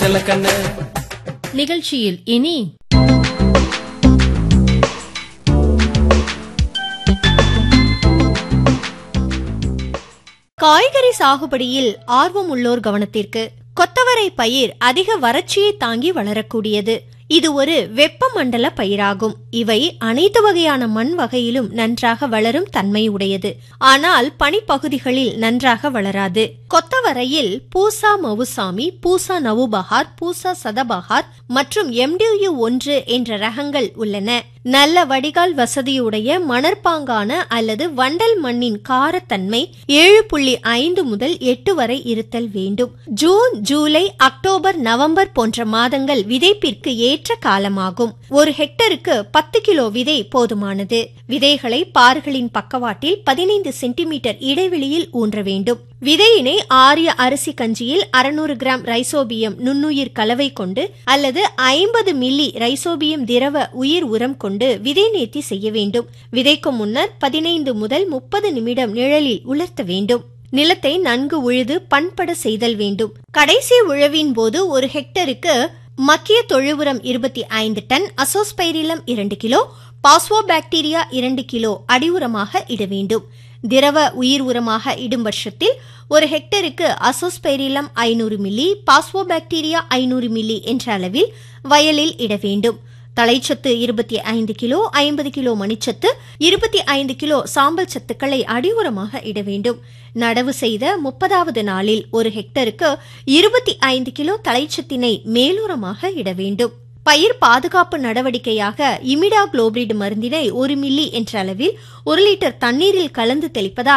செல்லக்கண்ணு நிகழ்ச்சியில் இனி காய்கறி சாகுபடியில் ஆர்வம் உள்ளோர் கவனத்திற்கு கொத்தவரை பயிர் அதிக வறட்சியை தாங்கி வளரக்கூடியது இது ஒரு வெப்பமண்டல பயிராகும் இவை அனைத்து வகையான மண் வகையிலும் நன்றாக வளரும் தன்மை உடையது ஆனால் பனிப்பகுதிகளில் நன்றாக வளராது கொத்தவரையில் பூசா மவுசாமி பூசா நவுபஹார் பூசா சதபஹார் மற்றும் எம்டியு ஒன்று என்ற ரகங்கள் உள்ளன நல்ல வடிகால் வசதியுடைய மணற்பாங்கான அல்லது வண்டல் மண்ணின் காரத்தன்மை ஏழு புள்ளி ஐந்து முதல் எட்டு வரை இருத்தல் வேண்டும் ஜூன் ஜூலை அக்டோபர் நவம்பர் போன்ற மாதங்கள் விதைப்பிற்கு ஏற்ற காலமாகும் ஒரு ஹெக்டருக்கு பத்து கிலோ விதை போதுமானது விதைகளை பார்களின் பக்கவாட்டில் பதினைந்து சென்டிமீட்டர் இடைவெளியில் ஊன்ற வேண்டும் விதையினை ஆரிய அரிசி கஞ்சியில் அறுநூறு கிராம் ரைசோபியம் நுண்ணுயிர் கலவை கொண்டு அல்லது ஐம்பது மில்லி ரைசோபியம் திரவ உயிர் உரம் கொண்டு விதை நேர்த்தி செய்ய வேண்டும் விதைக்கும் முன்னர் பதினைந்து முதல் முப்பது நிமிடம் நிழலில் உலர்த்த வேண்டும் நிலத்தை நன்கு உழுது பண்பட செய்தல் வேண்டும் கடைசி உழவின் போது ஒரு ஹெக்டருக்கு மக்கிய தொழு உரம் இருபத்தி ஐந்து டன் அசோஸ்பைரிலம் இரண்டு கிலோ பாஸ்வோபாக்டீரியா இரண்டு கிலோ அடி உரமாக இட வேண்டும் திரவ உயிர் உரமாக இடும் பட்சத்தில் ஒரு ஹெக்டருக்கு அசோஸ்பைரிலம் ஐநூறு மில்லி பாஸ்வோபாக்டீரியா ஐநூறு மில்லி என்ற அளவில் வயலில் இட வேண்டும் தழைச்சத்து இருபத்தி ஐந்து கிலோ ஐம்பது கிலோ மணிச்சத்து இருபத்தி ஐந்து கிலோ சாம்பல் சத்துக்களை அடியுரமாக இட வேண்டும் நடவு செய்த முப்பதாவது நாளில் ஒரு ஹெக்டருக்கு இருபத்தி ஐந்து கிலோ தழைச்சத்தினை மேலுரமாக இட வேண்டும் பயிர் பாதுகாப்பு நடவடிக்கையாக இமிடா குளோபிரிட் மருந்தினை ஒரு மில்லி என்ற அளவில் ஒரு லிட்டர் தண்ணீரில் கலந்து தெளிப்பதால்